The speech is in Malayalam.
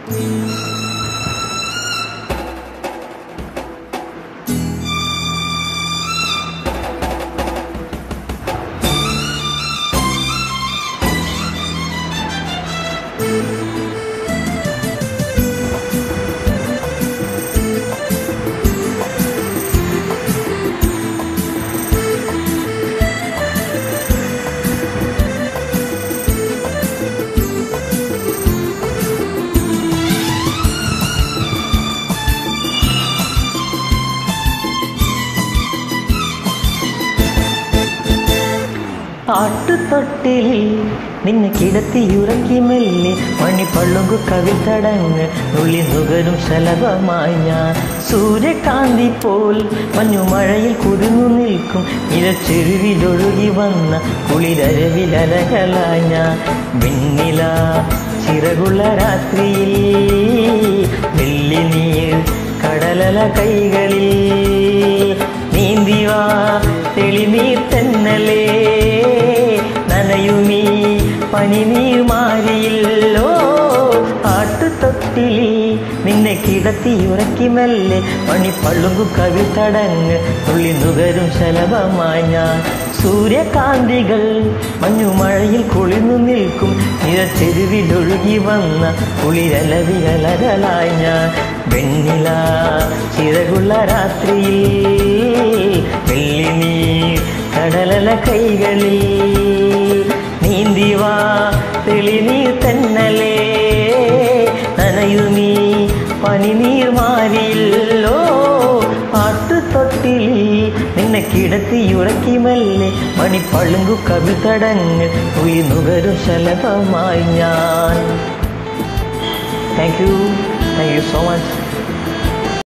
ആട്ടുതൊട്ടിലിൽ നിന്നെ കിടത്തിയുറക്കി മെല്ലെ മണിപ്പള്ളുങ്കു കവിതടങ്ങ് നുള്ളി നുകരും ശലഭമായി ഞാൻ സൂര്യകാന്തി പോൽ മഞ്ഞുമഴയിൽ കുരുങ്ങു നിൽക്കും ഇരച്ചെരുവിലൊഴുകി വന്ന കുളിരരവിലലകളായി ഞാൻ വെണ്ണില ചിറകുള്ള രാത്രിയിൽ വെള്ളി നീർ കടലല കൈകളിൽ നീന്തിവാ തെളിനീർ തെന്നലേ നനയുമീ പനിനീർ മാരിയില്ലോ ആട്ടുതൊട്ടിലി നിന്നെ കിടത്തി ഉറക്കി മെല്ലെ മണിപ്പള്ളുങ്കു കവിതടങ്ങ് തുള്ളി നുകരും ശലഭമായി ഞാൻ സൂര്യകാന്തികൾ മഞ്ഞുമഴയിൽ കുളിർന്നു നിൽക്കും നിരച്ചെരുവിലൊഴുകി വന്ന കുളിരലവികലകളായി ഞാൻ വെണ്ണില ചിറകുള്ള രാത്രിയിൽ വെള്ളി നീ കടലല കൈകളിൽ നീന്തിവാ തെളിനീർ തെന്നലേ നനയുമീ പനിനീർ മാറിയില്ലോ ആട്ടുതൊട്ടിൽ നിന്നെ കിടത്തി ഉറക്കി മെല്ലെ മണിപ്പളുങ്കു കവിതടങ്ങ് ഉയി നുകരും ശലഭമായി ഞാൻ thank you thank you so much